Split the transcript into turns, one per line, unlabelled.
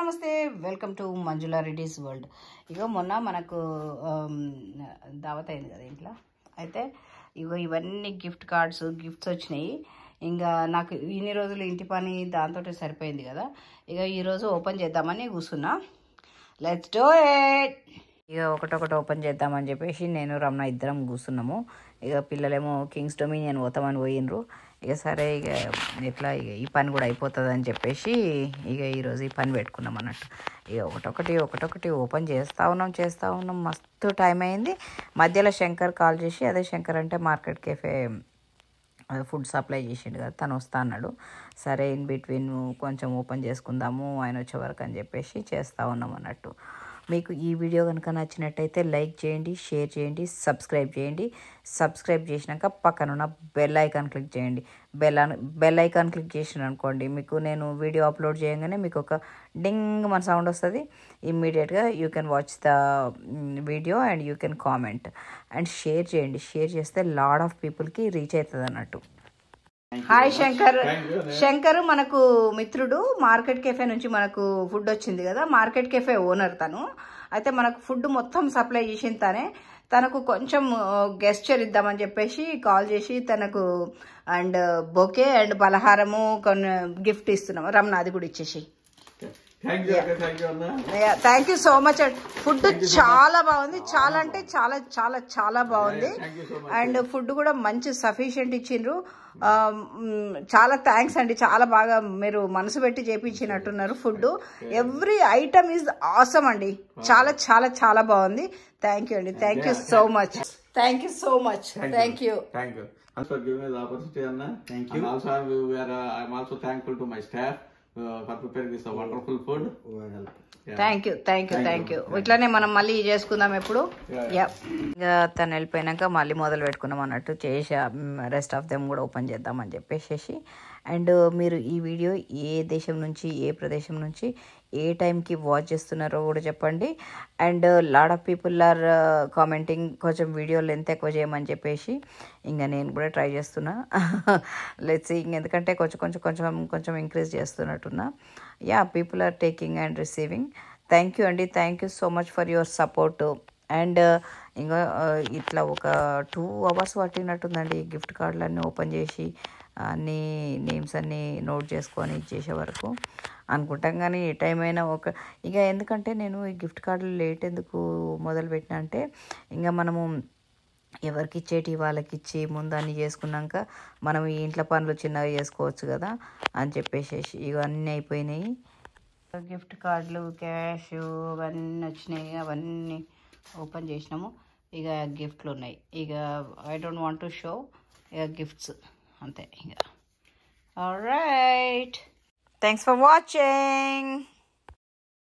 నమస్తే welcome to Manjula Reddy's world ఇగో మొన్న మనకు ఆమ్, దావత్ అయింది కదా ఇంట్లో అయితే ఇగో ఇవన్నీ గిఫ్ట్ కార్డ్స్ గిఫ్ట్స్ వచ్చినాయి ఇంకా నాకు ఇన్ని రోజులు ఇంటి పని దాంతో సరిపోయింది కదా ఇక ఈరోజు ఓపెన్ చేద్దామని కూర్చున్నా లెట్స్ డూ ఇట్ ఇక ఒకటొకటి ఓపెన్ చేద్దామని చెప్పేసి నేను రమణ ఇద్దరం కూర్చున్నాము ఇక పిల్లలేమో కింగ్స్ డొమినియన్ పోతామని పోయినరు ఇక సరే ఇక ఎట్లా ఇక ఈ పని కూడా అయిపోతుంది అని చెప్పేసి ఇక ఈరోజు ఈ పని పెట్టుకున్నాం అన్నట్టు ఇక ఒకటొకటి ఒకటొకటి ఓపెన్ చేస్తూ ఉన్నాం చేస్తూ ఉన్నాం మస్తు టైం అయింది మధ్యలో శంకర్ కాల్ చేసి అదే శంకర్ అంటే మార్కెట్ కెఫే ఫుడ్ సప్లై చేసిండు కదా తను వస్తా అన్నాడు సరే ఇన్ బిట్వీన్ కొంచెం ఓపెన్ చేసుకుందాము ఆయన వచ్చే వరకు అని చెప్పేసి చేస్తూ ఉన్నాం అన్నట్టు మీకు ఈ వీడియో కనుక నచ్చినట్టయితే లైక్ చేయండి షేర్ చేయండి సబ్స్క్రైబ్ చేయండి సబ్స్క్రైబ్ చేసినాక పక్కన ఉన్న బెల్ ఐకాన్ క్లిక్ చేయండి బెల్ బెల్ ఐకాన్ క్లిక్ చేసిన అనుకోండి మీకు నేను వీడియో అప్లోడ్ చేయగానే మీకు ఒక డింగ్ మన సౌండ్ వస్తుంది ఇమ్మీడియట్గా you can watch the video and you can comment and share చేయండి షేర్ చేస్తే లాడ్ ఆఫ్ పీపుల్కి రీచ్ అవుతుంది అన్నట్టు హాయ్ శంకర్ శంకర్ మనకు మిత్రుడు మార్కెట్ కెఫే నుంచి మనకు ఫుడ్ వచ్చింది కదా మార్కెట్ కెఫే ఓనర్ తను అయితే మనకు ఫుడ్ మొత్తం సప్లై చేసింది తనే తనకు కొంచెం గెస్చర్ ఇద్దామని చెప్పేసి కాల్ చేసి తనకు అండ్ బొకే అండ్ పలహారము కొన్ని గిఫ్ట్ ఇస్తున్నాం రమణ అది కూడా ఇచ్చేసి
థ్యాంక్ యూ అక్క థ్యాంక్ యూ అన్న
thank you so much food చాలా బాగుంది చాలా అంటే చాలా చాలా చాలా బాగుంది
thank you so much
and food కూడా మంచి సఫిషియెంట్ ఇచ్చిండ్రు ఆ, మ్, చాలా థ్యాంక్స్ అండి చాలా బాగా మీరు మనసు పెట్టి చేపించినట్టున్నారు food every item is awesome అండి చాలా చాలా చాలా బాగుంది థ్యాంక్ యూ అండి thank you so much thank you so much thank you
thank you Thanks for giving me the opportunity, Anna.
Thank
And also, I'm, we are, uh, I'm also thankful to my staff uh, for preparing this uh, wonderful food. Yeah.
Thank you thank you thank you ఇట్లానే మనం మళ్ళీ చేసుకుందాం ఎప్పుడు
Yeah.
Yeah ఇంకా తను వెళ్ళిపోయినాక మళ్ళీ మొదలు పెట్టుకున్నాం అన్నట్టు చేసి రెస్ట్ ఆఫ్ దెమ్ కూడా ఓపెన్ చేద్దామని చెప్పేసి అండ్ మీరు ఈ వీడియో ఏ దేశం నుంచి ఏ ప్రదేశం నుంచి ఏ టైంకి వాచ్ చేస్తున్నారో కూడా చెప్పండి and lot of people are commenting కొంచెం వీడియో లెంత్ ఎక్కువ చేయమని చెప్పేసి ఇంకా నేను కూడా ట్రై చేస్తున్నా లెట్స్ ఎందుకంటే కొంచెం కొంచెం కొంచెం కొంచెం ఇంక్రీజ్ చేస్తున్నట్టున్నా yeah people are taking and receiving thank you అండి thank you so much for your support and ఇంకా ఆ, ఇట్లా ఒక టూ అవర్స్ పట్టినట్టుందండి గిఫ్ట్ కార్డులన్నీ ఓపెన్ చేసి అన్ని నేమ్స్ అన్నీ నోట్ చేసుకొని ఇచ్చేసే వరకు అనుకుంటాం కానీ ఏ టైం అయినా ఒక ఇక ఎందుకంటే నేను ఈ గిఫ్ట్ కార్డులు లేట్ ఎందుకు మొదలు పెట్టినా అంటే ఇంకా మనము ఎవరికి ఇచ్చేటి వాళ్ళకి ఇచ్చి ముందు అన్ని చేసుకున్నాక మనం ఈ ఇంట్లో పనులు చిన్నగా చేసుకోవచ్చు కదా అని చెప్పేసి ఇవన్నీ అయిపోయినాయి గిఫ్ట్ కార్డులు క్యాష్ అవన్నీ వచ్చినాయి అవన్నీ ఓపెన్ చేసినాము ఇక గిఫ్ట్లు ఉన్నాయి ఇక I don't want to show ఇక గిఫ్ట్స్ అంతే ఇక రైట్ థ్యాంక్స్ ఫర్ వాచింగ్